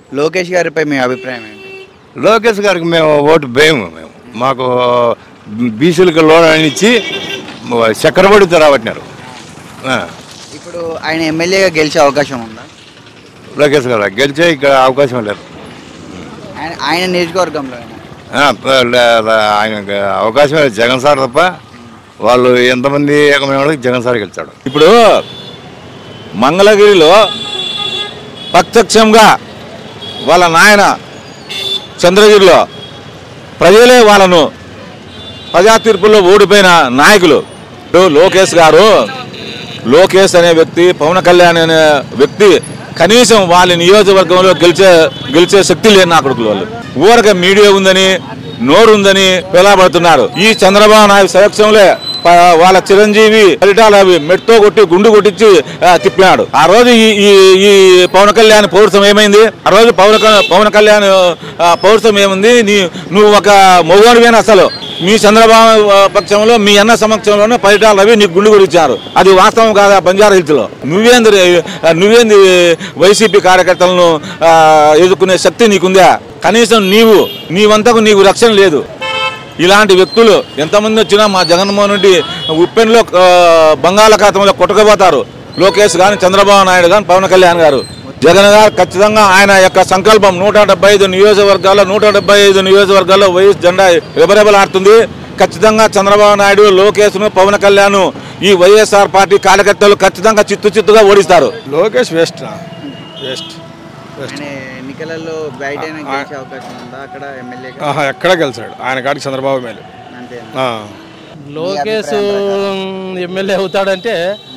లోకేష్ గారిపై మీ అభిప్రాయం ఏంటి లోకేష్ గారికి మేము ఓటు వేయము మేము మాకు బీసీలకు లోన్ అని ఇచ్చి చక్రబడితో రాబట్టినారు ఆ, ఇప్పుడు ఆయన ఎమ్మెల్యేగా గెలిచే అవకాశం ఉందా లోకేష్ గారు గెలిచే ఇక్కడ అవకాశం లేదు ఆయన ఆయన నియోజకవర్గంలో అయినా ఆ, ప- లే- లే- ఆయనకు అవకాశం లేదు జగన్ సార్ తప్ప వాళ్ళు ఎంతమంది ఏకమైన వాళ్ళకి జగన్ సార్ గెలిచాడు ఇప్పుడు మంగళగిరిలో ప్రత్యక్షంగా వాళ్ళ నాయన చంద్రగిరిలో ప్రజలే వాళ్ళను ప్రజా తీర్పుల్లో ఓడిపోయిన నాయకులు ఇప్పుడు లోకేష్ గారు లోకేష్ అనే వ్యక్తి పవన్ కళ్యాణ్ అనే వ్యక్తి కనీసం వాళ్ళ నియోజకవర్గంలో గెలిచే గెలిచే శక్తి లేని నా కొడుకులు వాళ్ళు ఊరక మీడియా ఉందని నోరు ఉందని పిలవబడుతున్నారు ఈ చంద్రబాబు నాయుడు సమక్షంలో ప- వాళ్ళ చిరంజీవి ఫలితాలు అవి మెట్తో కొట్టి గుండు కొట్టించి ఆ, తిప్పినాడు ఆ రోజు ఈ ఈ ఈ పవన్ కళ్యాణ్ పౌరుషం ఏమైంది ఆ రోజు పవన్ క- పవన్ కళ్యాణ్ ఆ, పౌరుషం ఏముంది నీ నువ్వు ఒక మొగోడివేనా అసలు మీ చంద్రబాబు ఆ, పక్షంలో మీ అన్న సమక్షంలోనే ఫలితాలు అవి నీకు గుండు కొట్టించారు అది వాస్తవం కాదా బంజారా హిల్స్ లో నువ్వేంది రే- నువ్వేంది వైసీపీ కార్యకర్తలను ఆ, ఎదుర్కొనే శక్తి నీకుందా కనీసం నీవు నీవంతకు నీకు రక్షణ లేదు ఇలాంటి వ్యక్తులు ఎంతమంది వచ్చినా మా జగన్మోహన్ రెడ్డి ఉప్పెన్లో ఆ, బంగాళాఖాతంలో కొట్టుకుపోతారు లోకేష్ కానీ చంద్రబాబు నాయుడు కానీ పవన్ కళ్యాణ్ గారు జగన్ గారు ఖచ్చితంగా ఆయన యొక్క సంకల్పం నూట డెబ్బై ఐదు నియోజకవర్గాల్లో నూట డెబ్బై ఐదు నియోజకవర్గాల్లో వైఎస్ జెండా రెబరెబలాడుతుంది ఖచ్చితంగా చంద్రబాబు నాయుడు లోకేష్ను పవన్ కళ్యాణ్ ఈ వైఎస్ఆర్ పార్టీ కార్యకర్తలు ఖచ్చితంగా చిత్తు చిత్తుగా ఓడిస్తారు లోకేష్ వేస్ట్ వేస్ట్ ఆయన ఎన్నికలలో బయట అయినా గెలిచే అవకాశం ఉందా అక్కడ ఎమ్మెల్యేగా ఆహా ఎక్కడ గెలిచాడు ఆయన కాడికి చంద్రబాబు మేలు అంతే ఆ. లోకేష్ ఎమ్మెల్యే అవుతాడంటే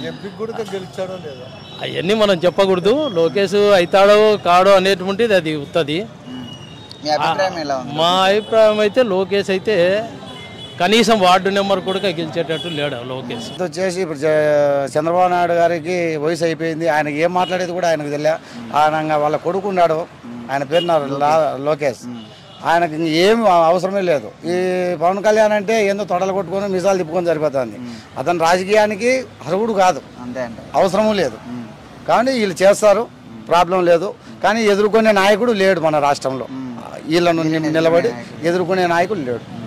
అవన్నీ మనం చెప్పకూడదు లోకేష్ అవుతాడో కాడో అనేటువంటిది అది ఉత్తది మీ అభిప్రాయం ఎలా ఉంది మా అభిప్రాయం అయితే లోకేష్ అయితే కనీసం వార్డు నెంబర్ కూడా గెలిచేటట్టు లేడు లోకేష్ ఇది వచ్చేసి ఇప్పుడు జ- చంద్రబాబు నాయుడు గారికి వయసు అయిపోయింది ఆయనకి ఏం మాట్లాడేది కూడా ఆయనకు తెలియ ఆయన వాళ్ళ కొడుకు ఉన్నాడు ఆయన పేరు నా లా- లోకేష్ ఆయనకి ఇంక ఏం అవసరమే లేదు ఈ పవన్ కళ్యాణ్ అంటే ఏందో తొడలు కొట్టుకొని మిసాలు తిప్పుకొని సరిపోతుంది అతను రాజకీయానికి అర్హుడు కాదు అంతే అంటే అవసరము లేదు కానీ వీళ్ళు చేస్తారు ప్రాబ్లం లేదు కానీ ఎదుర్కొనే నాయకుడు లేడు మన రాష్ట్రంలో వీళ్ళను నిలబడి ఎదుర్కొనే నాయకుడు లేడు